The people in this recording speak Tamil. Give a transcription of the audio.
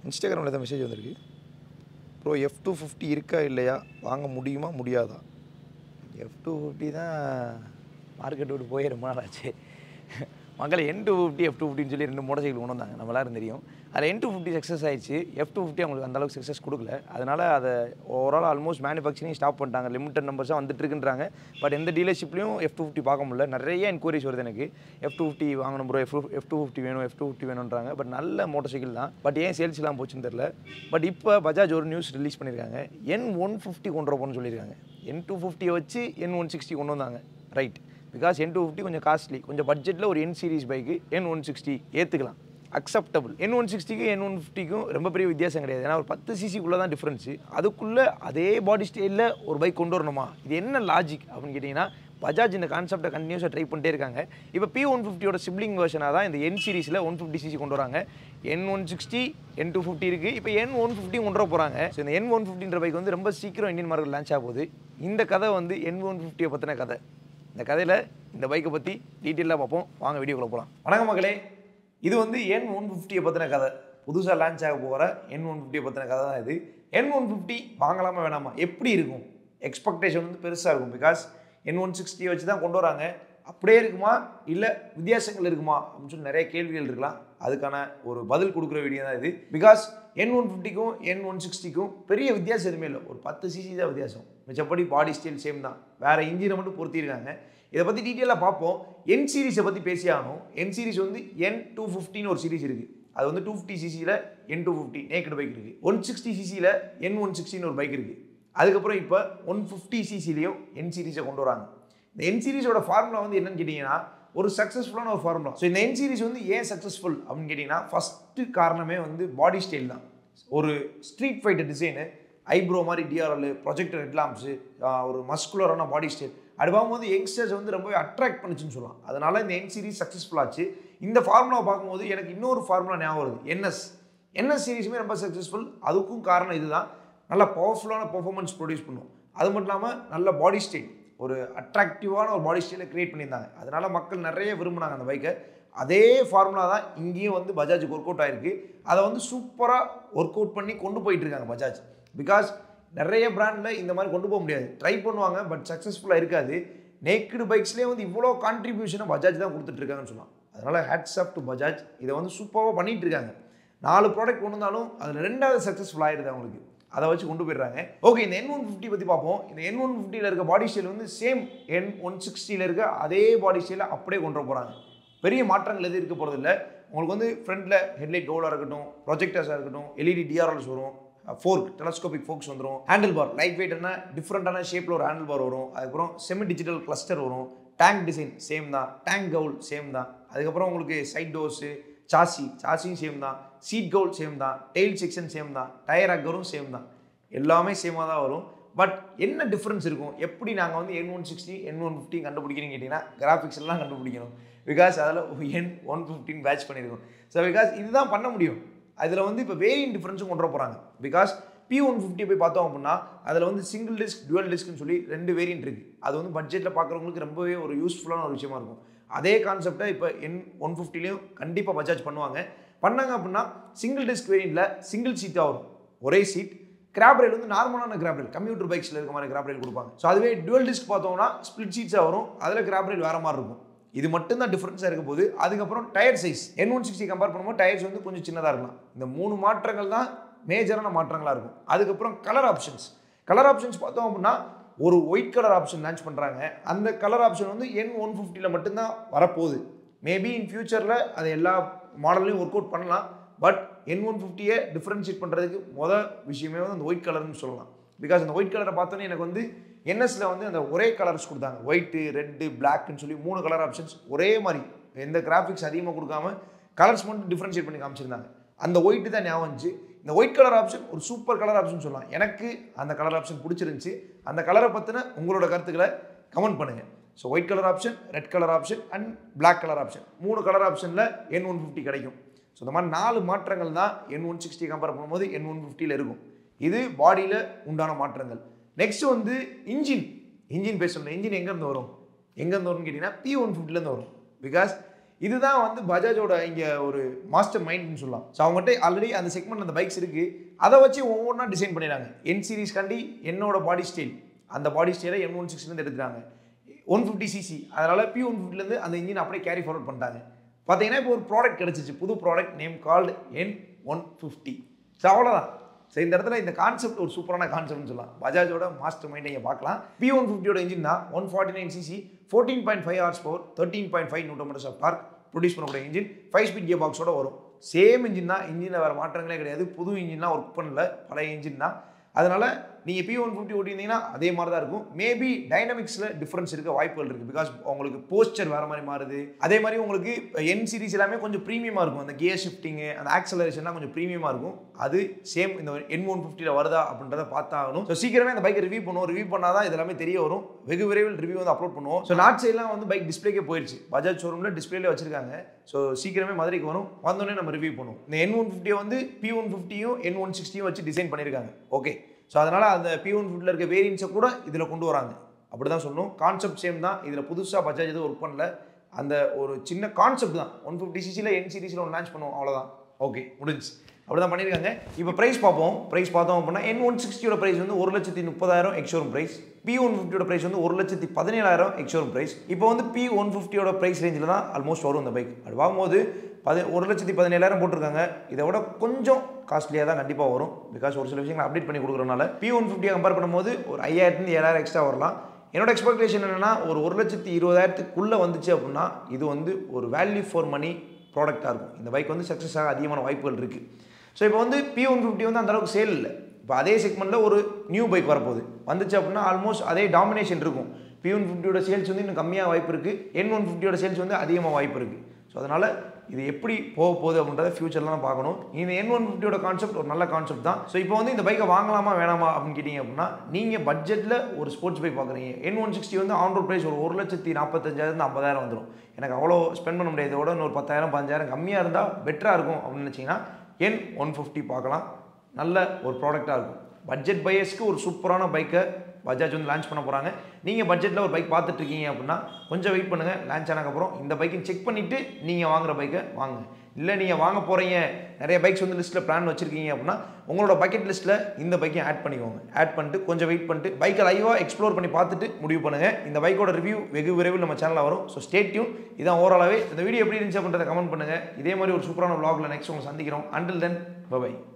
இன்ஸ்டாகிராமில் தான் மெசேஜ் வந்திருக்கு ப்ரோ எஃப் டூ ஃபிஃப்டி இருக்கா இல்லையா வாங்க முடியுமா முடியாதா எஃப் டூ ஃபிஃப்டி தான் மார்க்கெட் விட்டு போய் ரொம்ப நாள் ஆச்சு மக்களை N two fifty F two fifty சொல்லி ரெண்டு மோட்டர் சைக்கிள் கொண்டு வந்தாங்க நம்ம எல்லாரும் தெரியும் அதில் என் டூ ஃபிஃப்டி சக்ஸஸ் ஆயிடுச்சு எஃப் டூ ஃபிஃப்டி அவங்களுக்கு அந்த அளவுக்கு சக்ஸஸ் கொடுக்கல அதனால் அதை ஓவரால் ஆல்மோஸ்ட் மேனுஃபேக்சரிங் ஸ்டாப் பண்ணிட்டாங்க லிமிட்டட் நம்பர்ஸாக வந்துட்டு இருக்குன்றாங்க பட் எந்த டீலர்ஷிப்லையும் எஃப் டூ ஃபிஃப்டி பார்க்க முடியல நிறைய என்கொயரிஸ் வருது எனக்கு எஃப் டூ ஃபிஃப்டி வாங்கணும் bro F F two fifty வேணும் எஃப் டூ ஃபிஃப்டி வேணுன்றாங்க பட் நல்ல மோட்டர் சைக்கிள் தான் பட் ஏன் சேல்ஸ் இல்லாமல் போச்சுன்னு தெரில பட் இப்போ பஜாஜ் ஒரு நியூஸ் ரிலீஸ் பண்ணியிருக்காங்க என் ஒன் ஃபிஃப்டி கொண்டு வரப்போன்னு சொல்லியிருக்காங்க என் டூ ஃபிஃப்டியை வச்சு என் ஒன் சிக்ஸ்டி கொண்டு வந்தாங்க right because N two fifty கொஞ்சம் காஸ்ட்லி கொஞ்சம் பட்ஜெட்டில் ஒரு என் சீரிஸ் பைக்கு என் ஒன் சிக்ஸ்டி ஏற்றுக்கலாம் அக்செப்டபுள் என் ஒன் சிக்ஸ்டிக்கும் என் ஒன் ஃபிஃப்டிக்கும் ரொம்ப பெரிய வித்தியாசம் கிடையாது ஏன்னா ஒரு பத்து சிசிக்குள்ளே தான் டிஃப்ரென்ஸு அதுக்குள்ளே அதே பாடி ஸ்டைலில் ஒரு பைக் கொண்டு வரணுமா இது என்ன லாஜிக் அப்படின்னு கேட்டிங்கன்னா பஜாஜ் இந்த கான்செப்டை கண்டினியூஸாக ட்ரை பண்ணிட்டே இருக்காங்க இப்போ பி ஒன் ஃபிஃப்டியோட சிப்ளிங் வெர்ஷனாக தான் இந்த என் சீரிஸில் ஒன் ஃபிஃப்டி சிசி கொண்டு வராங்க N one sixty N two fifty இருக்குது இப்போ என் ஒன் ஃபிஃப்டி கொண்டு வர போகிறாங்க ஸோ இந்த என் ஒன் ஃபிஃப்டின்ற பைக் வந்து ரொம்ப சீக்கிரம் இந்தியன் மார்க்கெட் லான்ச் ஆக போகுது இந்த கதை வந்து என் ஒன் ஃபிஃப்டியை பற்றின கதை இந்த கதையில் இந்த பைக்கை பற்றி டீட்டெயிலாக பார்ப்போம் வாங்க வீடியோக்குள்ள போகலாம் வணக்கம் மக்களே இது வந்து என் ஒன் ஃபிஃப்டியை பற்றின கதை புதுசாக லான்ச் ஆக போகிற என் ஒன் ஃபிஃப்டியை பற்றின கதை தான் இது என் ஒன் ஃபிஃப்டி வாங்கலாமா வேணாமா எப்படி இருக்கும் எக்ஸ்பெக்டேஷன் வந்து பெருசாக இருக்கும் பிகாஸ் என் ஒன் சிக்ஸ்டியை வச்சு தான் கொண்டு வராங்க அப்படியே இருக்குமா இல்லை வித்தியாசங்கள் இருக்குமா அப்படின்னு சொல்லி நிறைய கேள்விகள் இருக்கலாம் அதுக்கான ஒரு பதில் கொடுக்குற வீடியோ தான் இது பிகாஸ் என் ஒன் ஃபிஃப்டிக்கும் என் ஒன் சிக்ஸ்டிக்கும் பெரிய வித்தியாசம் எதுவுமே இல்லை ஒரு பத்து சிசி தான் வித்தியாசம் மிச்சப்படி பாடி ஸ்டைல் சேம் தான் வேறு இன்ஜினை மட்டும் பொருத்திருக்காங்க இதை பற்றி டீட்டெயிலாக பார்ப்போம் என் சீரிஸை பற்றி பேசி ஆகணும் என் சீரிஸ் வந்து என் டூ ஃபிஃப்டின்னு ஒரு சீரிஸ் இருக்குது அது வந்து டூ ஃபிஃப்டி சிசியில் N two fifty naked bike இருக்குது ஒன் சிக்ஸ்டி சிசியில் என் ஒன் சிக்ஸ்டின்னு ஒரு பைக் இருக்குது அதுக்கப்புறம் இப்போ ஒன் ஃபிஃப்டி சிசிலையும் என் சீரிஸை கொண்டு வராங்க இந்த என் சீரிஸோட ஃபார்முலா வந்து என்னன்னு கேட்டிங்கன்னா ஒரு சக்ஸஸ்ஃபுல்லான ஒரு ஃபார்முலா ஸோ இந்த என் சீரிஸ் வந்து ஏன் சக்ஸஸ்ஃபுல் அப்படின்னு கேட்டிங்கன்னா ஃபஸ்ட்டு காரணமே வந்து பாடி ஸ்டைல் தான் ஒரு ஸ்ட்ரீட் ஃபைட்டர் டிசைனு ஐப்ரோ மாதிரி டிஆர்எல் ப்ரொஜெக்டர் ஹெட்லாம்ஸு ஒரு மஸ்குலரான பாடி ஸ்டைல் அப்படி பார்க்கும்போது யங்ஸ்டர்ஸ் வந்து ரொம்பவே அட்ராக்ட் பண்ணுச்சுன்னு சொல்லலாம் அதனால இந்த என் சீரிஸ் சக்ஸஸ்ஃபுல் ஆச்சு இந்த ஃபார்முலாவை பார்க்கும்போது எனக்கு இன்னொரு ஃபார்முலா ஞாபகம் வருது என்எஸ் என்எஸ் சீரிஸுமே ரொம்ப சக்ஸஸ்ஃபுல் அதுக்கும் காரணம் இதுதான் நல்ல பவர்ஃபுல்லான பெர்ஃபார்மன்ஸ் ப்ரொடியூஸ் பண்ணும் அது மட்டும் இல்லாமல் நல்ல பாடி ஸ்டைல் ஒரு அட்ராக்டிவான ஒரு பாடி ஸ்டைலை கிரியேட் பண்ணியிருந்தாங்க அதனால மக்கள் நிறைய விரும்பினாங்க அந்த பைக்கை அதே ஃபார்முலா தான் இங்கேயும் வந்து பஜாஜுக்கு ஒர்க் அவுட் ஆயிருக்கு அதை வந்து சூப்பராக ஒர்க் அவுட் பண்ணி கொண்டு போயிட்டு இருக்காங்க பஜாஜ் பிகாஸ் நிறைய பிராண்டில் இந்த மாதிரி கொண்டு போக முடியாது ட்ரை பண்ணுவாங்க பட் சக்ஸஸ்ஃபுல்லாக இருக்காது நேக்கடு பைக்ஸ்லேயே வந்து இவ்வளோ கான்ட்ரிபியூஷனை பஜாஜ் தான் கொடுத்துட்ருக்காங்கன்னு சொல்லலாம் அதனால் ஹேட்ஸ் ஆஃப் டு பஜாஜ் இதை வந்து சூப்பராக பண்ணிட்டு இருக்காங்க நாலு ப்ராடக்ட் கொண்டு வந்தாலும் அதில் ரெண்டாவது சக்ஸஸ்ஃபுல் ஆயிடுது அவங்களுக்கு அதை வச்சு கொண்டு போயிடுறாங்க ஓகே இந்த என் ஒன் ஃபிஃப்டி பற்றி பார்ப்போம் இந்த என் ஒன் ஃபிஃப்டியில் இருக்க பாடி ஸ்டைல் வந்து சேம் என் ஒன் சிக்ஸ்டியில் இருக்க அதே பாடி ஸ்டைலை அப்படியே கொண்டு வர போகிறாங்க பெரிய மாற்றங்கள் எதுவும் இருக்க போகிறது இல்லை உங்களுக்கு வந்து ஃப்ரண்ட்டில் ஹெட்லைட் டோலாக இருக்கட்டும் ப்ரொஜெக்டர்ஸாக இருக்கட்டும் எல்இடி டிஆர்எல்ஸ் வரும் ஃபோர்க் டெலஸ்கோபிக் ஃபோக்ஸ் வந்துடும் ஹேண்டில் பார் லைட் வெயிட்னா டிஃப்ரெண்ட்டான ஷேப்பில் ஒரு ஹேண்டில் பார் வரும் அதுக்கப்புறம் செமி டிஜிட்டல் கிளஸ்டர் வரும் டேங்க் டிசைன் சேம் தான் டேங்க் கவுல் சேம் தான் அதுக்கப்புறம் உங்களுக்கு சைட் டோர்ஸு சாசி சாசியும் சேம் தான் சீட் கவுல் சேம் தான் டெயில் செக்ஷன் சேம் தான் டயர் அக்கரும் சேம் தான் எல்லாமே சேமாக தான் வரும் பட் என்ன டிஃப்ரென்ஸ் இருக்கும் எப்படி நாங்கள் வந்து N one sixty N one fifty கண்டுபிடிக்கிறீங்கன்னு கேட்டிங்கன்னா கிராஃபிக்ஸ் எல்லாம் கண்டுபிடிக்கணும் பிகாஸ் அதில் என் ஒன் ஃபிஃப்டின் பேட்ச் பண்ணியிருக்கோம் ஸோ பிகாஸ் இதுதான் பண்ண முடியும் அதில் வந்து இப்போ வேரியன் டிஃப்ரென்ஸும் கொண்டு வர போகிறாங்க பிகாஸ் பி ஒன் ஃபிஃப்டி போய் பார்த்தோம் அப்படின்னா அதில் வந்து சிங்கிள் டிஸ்க் டுவல் டிஸ்க்னு சொல்லி ரெண்டு வேரியன்ட் இருக்குது அது வந்து பட்ஜெட்டில் பார்க்குறவங்களுக்கு ரொம்பவே ஒரு யூஸ்ஃபுல்லான ஒரு விஷயமா இருக்கும் அதே கான்செப்டை இப்போ என் ஒன் ஃபிஃப்டிலையும் கண்டிப்பாக பஜாஜ் பண்ணுவாங்க பண்ணாங்க அப்படின்னா சிங்கிள் டிஸ்க் வேரியண்ட்டில் சிங்கிள் சீட்டாக வரும் ஒரே சீட் கிராப் ரயில் வந்து நார்மலான கிராப் ரயில் கம்ப்யூட்டர் பைக்ஸில் இருக்க மாதிரி கிராப் ரயில் கொடுப்பாங்க ஸோ அதுவே டுவல் டிஸ்க் பார்த்தோம்னா ஸ்பிளிட் சீட்ஸாக வரும் அதில் கிராப் ரயில் வேறு மாதிரி இருக்கும் இது மட்டும் தான் டிஃப்ரென்ஸாக இருக்க போது அதுக்கப்புறம் tyre size N one sixty compare பண்ணும்போது டயர்ஸ் வந்து கொஞ்சம் சின்னதாக இருக்கலாம் இந்த மூணு மாற்றங்கள் தான் மேஜரான மாற்றங்களாக இருக்கும் அதுக்கப்புறம் கலர் ஆப்ஷன்ஸ் கலர் ஆப்ஷன்ஸ் பார்த்தோம் அப்படின்னா ஒரு ஒயிட் கலர் ஆப்ஷன் லான்ச் பண்ணுறாங்க அந்த கலர் ஆப்ஷன் வந்து என் ஒன் ஃபிஃப்டியில் மட்டும்தான் வரப்போகுது மேபி இன் ஃபியூச்சரில் அது எல்லா மாடல்லையும் ஒர்க் அவுட் பண்ணலாம் பட் என் ஒன் ஃபிஃப்டியை டிஃப்ரென்ஷியேட் பண்ணுறதுக்கு மொதல் விஷயமே வந்து அந்த ஒயிட் கலர்னு சொல்லலாம் பிகாஸ் அந்த ஒயிட் கலரை பார்த்தோன்னே எனக்கு வந்து என்எஸ்ல வந்து அந்த ஒரே கலர்ஸ் கொடுத்தாங்க ஒயிட்டு ரெட்டு பிளாக்னு சொல்லி மூணு கலர் ஆப்ஷன்ஸ் ஒரே மாதிரி எந்த கிராஃபிக்ஸ் அதிகமாக கொடுக்காம கலர்ஸ் மட்டும் டிஃப்ரென்ஷியேட் பண்ணி காமிச்சிருந்தாங்க அந்த ஒயிட்டு தான் ஞாபகம் வந்துச்சு இந்த ஒயிட் கலர் ஆப்ஷன் ஒரு சூப்பர் கலர் ஆப்ஷன் சொல்லலாம் எனக்கு அந்த கலர் ஆப்ஷன் பிடிச்சிருந்துச்சு அந்த கலரை பற்றின உங்களோட கருத்துக்களை கமெண்ட் பண்ணுங்கள் so white colour option red colour option and black colour option மூணு கலர் ஆப்ஷனில் என் ஒன் ஃபிஃப்டி கிடைக்கும் ஸோ இந்த மாதிரி நாலு மாற்றங்கள் தான் என் ஒன் சிக்ஸ்டி கம்பேர் பண்ணும்போது என் ஒன் ஃபிஃப்டியில் இருக்கும் இது பாடியில் உண்டான மாற்றங்கள் நெக்ஸ்ட் வந்து இன்ஜின் இன்ஜின் பேசணும் இன்ஜின் எங்கேருந்து வரும் எங்கேருந்து வரும்னு கேட்டிங்கன்னா பி ஒன் ஃபிஃப்டிலேருந்து வரும் பிகாஸ் இதுதான் வந்து பஜாஜோட இங்கே ஒரு மாஸ்டர் மைண்ட்னு சொல்லலாம் ஸோ அவங்ககிட்ட ஆல்ரெடி அந்த செக்மெண்ட் அந்த பைக்ஸ் இருக்குது அதை வச்சு ஒவ்வொன்றா டிசைன் பண்ணிடுறாங்க என் சீரிஸ் காண்டி என்னோட பாடி ஸ்டைல் அந்த பாடி ஸ்டைலை எம் ஒன் சிக்ஸ்லேருந்து எடுத்துக்கிறாங்க ஒன் ஃபிஃப்டி சிசி அதனால் பி ஒன் ஃபிஃப்டிலேருந்து அந்த இன்ஜின் அப்படியே கேரி ஃபார்வர்ட் பண்ணிட்டாங்க பார்த்தீங்கன்னா இப்போ ஒரு ப்ராடக்ட் கிடச்சிச்சு புது product name called N one fifty so அவ்வளோதான் ஸோ இந்த இடத்துல இந்த கான்செப்ட் ஒரு சூப்பரான கான்செப்ட்னு சொல்லலாம் பஜாஜோட மாஸ்டர் மைண்டை இங்கே பார்க்கலாம் பி ஒன் ஃபிஃப்டியோட இன்ஜின் தான் one forty nine cc fourteen point five horse power thirteen point five newton meters of torque produce பண்ணக்கூடிய இன்ஜின் ஃபைவ் ஸ்பீட் கியர் பாக்ஸோட வரும் சேம் இன்ஜின் தான் இன்ஜினில் வேறு மாற்றங்களே கிடையாது புது இன்ஜின்லாம் ஒர்க் பண்ணல பழைய இன்ஜின் தான் அதனால் நீங்கள் பி ஒன் ஃபிஃப்டி ஓட்டியிருந்தீங்கன்னா அதே மாதிரி தான் இருக்கும் மேபி டைனமிக்ஸில் டிஃப்ரென்ஸ் இருக்க வாய்ப்புகள் இருக்குது பிகாஸ் உங்களுக்கு போஸ்டர் வேறு மாதிரி மாறுது அதே மாதிரி உங்களுக்கு என் சீரிஸ் எல்லாமே கொஞ்சம் ப்ரீமியமாக இருக்கும் அந்த கியர் ஷிஃப்டிங்கு அந்த ஆக்சலரேஷன்லாம் கொஞ்சம் ப்ரீமியமாக இருக்கும் அது சேம் இந்த என் ஒன் ஃபிஃப்டியில் வருதா அப்படின்றத பார்த்தாகணும் ஸோ சீக்கிரமே அந்த பைக்கை ரிவ்யூ பண்ணுவோம் ரிவ்யூ பண்ணால் தான் இது எல்லாமே தெரிய வரும் வெகு விரைவில் ரிவ்யூ வந்து அப்லோட் பண்ணுவோம் ஸோ நாட் சைட்லாம் வந்து பைக் டிஸ்பிளேக்கே போயிடுச்சு பஜாஜ் ஷோரூமில் டிஸ்பிளேல வச்சிருக்காங்க ஸோ சீக்கிரமே மதுரைக்கு வரும் வந்தோடனே நம்ம ரிவ்யூ பண்ணுவோம் இந்த என் ஒன் ஃபிஃப்டியை வந்து பி ஒன் ஃபிஃப்டியும் என் ஒன் சிக்ஸ்டியும் வச்சு டிசைன் பண்ணியிருக்காங்க ஓகே ஸோ அதனால் அந்த பி ஒன் ஃபிஃப்டியில் இருக்க வேரியன்ஸை கூட இதில் கொண்டு வராங்க அப்படி தான் சொல்லணும் கான்செப்ட் சேம் தான் இதில் புதுசாக பஜாஜ் எதுவும் ஒர்க் பண்ணல அந்த ஒரு சின்ன கான்செப்ட் தான் ஒன் ஃபிஃப்டி சிசியில் என் சீரிஸில் ஒன்று லான்ச் பண்ணுவோம் அவ்வளோதான் ஓகே முடிஞ்சு அப்படி தான் பண்ணியிருக்காங்க இப்போ ப்ரைஸ் பார்ப்போம் ப்ரைஸ் பார்த்தோம் அப்படின்னா என் ஒன் சிக்ஸ்டியோட ப்ரைஸ் வந்து ஒரு லட்சத்தி முப்பதாயிரம் எக்ஷோரூம் ப்ரைஸ் பி ஒன் ஃபிஃப்டியோட ப்ரைஸ் வந்து ஒரு லட்சத்தி பதினேழாயிரம் எக்ஷோரூம் ப்ரைஸ் இப்போ வந்து பி ஒன் ஃபிஃப்டியோட ப்ரைஸ் ரேஞ்சில் தான் ஆல்மோஸ்ட் வரும் இந்த பைக் அது வாங்கும்போது பதி ஒரு லட்சத்தி பதினேழாயிரம் போட்டிருக்காங்க இதை விட கொஞ்சம் காஸ்ட்லியாக தான் கண்டிப்பாக வரும் பிகாஸ் ஒரு சில விஷயங்களை அப்டேட் பண்ணி கொடுக்குறனால பி ஒன் ஃபிஃப்டியை கம்பேர் பண்ணும்போது ஒரு ஐயாயிரத்துலேருந்து ஏழாயிரம் எக்ஸ்ட்ரா வரலாம் என்னோட எக்ஸ்பெக்டேஷன் என்னென்னா ஒரு ஒரு லட்சத்தி இருபதாயிரத்துக்குள்ளே வந்துச்சு அப்படின்னா இது வந்து ஒரு வேல்யூ ஃபார் மணி ப்ராடக்டாக இருக்கும் இந்த பைக் வந்து சக்ஸஸ் ஆக அதிகமான வாய்ப்புகள் இருக்குது ஸோ இப்போ வந்து பி ஒன் ஃபிஃப்டி வந்து அந்தளவுக்கு சேல் இல்லை இப்போ அதே செக்மெண்ட்டில் ஒரு நியூ பைக் வரப்போகுது வந்துச்சு அப்படின்னா ஆல்மோஸ்ட் அதே டாமினேஷன் இருக்கும் பி ஒன் ஃபிஃப்டியோட சேல்ஸ் வந்து இன்னும் கம்மியாக வாய்ப்பு இருக்குது என் ஒன் ஃபிஃப்டியோட சேல்ஸ் வந்து அதிகமாக வாய்ப்பு இருக்குது ஸோ அதனால் இது எப்படி போக போகுது அப்படின்றத ஃபியூச்சரில் தான் பார்க்கணும் இந்த என் ஒன் ஃபிஃப்டியோட கான்செப்ட் ஒரு நல்ல கான்செப்ட் தான் ஸோ இப்போ வந்து இந்த பைக்கை வாங்கலாமா வேணாமா அப்படின்னு கேட்டிங்க அப்படின்னா நீங்கள் பட்ஜெட்டில் ஒரு ஸ்போர்ட்ஸ் பைக் பார்க்குறீங்க என் ஒன் சிக்ஸ்டி வந்து ஆன் ரோட் ப்ரைஸ் ஒரு ஒரு லட்சத்தி நாற்பத்தஞ்சாயிரம் ஐம்பதாயிரம் வந்துடும் எனக்கு அவ்வளோ ஸ்பெண்ட் பண்ண முடியாது இதோட இன்னொரு பத்தாயிரம் பதினஞ்சாயிரம் கம்மியாக இருந்தால் பெட்டராக இருக்கும் அப்படின்னு நினச்சிங்கன்னா என் ஒன் ஃபிஃப்டி பார்க்கலாம் நல்ல ஒரு ப்ராடக்டாக இருக்கும் பட்ஜெட் பையர்ஸ்க்கு ஒரு சூப்பரான பைக்கை பஜாஜ் வந்து லான்ச் பண்ண போகிறாங்க நீங்கள் பட்ஜெட்டில் ஒரு பைக் பார்த்துட்டு இருக்கீங்க அப்படின்னா கொஞ்சம் வெயிட் பண்ணுங்கள் லான்ச் ஆனதுக்கப்புறம் இந்த பைக்கை செக் பண்ணிவிட்டு நீங்கள் வாங்குற பைக்கை வாங்க இல்லை நீங்கள் வாங்க போகிறீங்க நிறைய பைக்ஸ் வந்து லிஸ்ட்டில் பிளான் வச்சுருக்கீங்க அப்படின்னா உங்களோட பக்கெட் லிஸ்ட்டில் இந்த பைக்கையும் ஆட் பண்ணிக்கோங்க ஆட் பண்ணிட்டு கொஞ்சம் வெயிட் பண்ணிட்டு பைக்கை லைவாக எக்ஸ்ப்ளோர் பண்ணி பார்த்துட்டு முடிவு பண்ணுங்கள் இந்த பைக்கோட ரிவ்யூ வெகு விரைவில் நம்ம சேனலில் வரும் ஸோ ஸ்டே டியூன் இதான் ஓவராலாகவே இந்த வீடியோ எப்படி இருந்துச்சு அப்படின்றத கமெண்ட் பண்ணுங்கள் இதே மாதிரி ஒரு சூப்பரான vlogல நெக்ஸ்ட் உங்களை சந்திக்கிறோம் அண்டில் தென் பை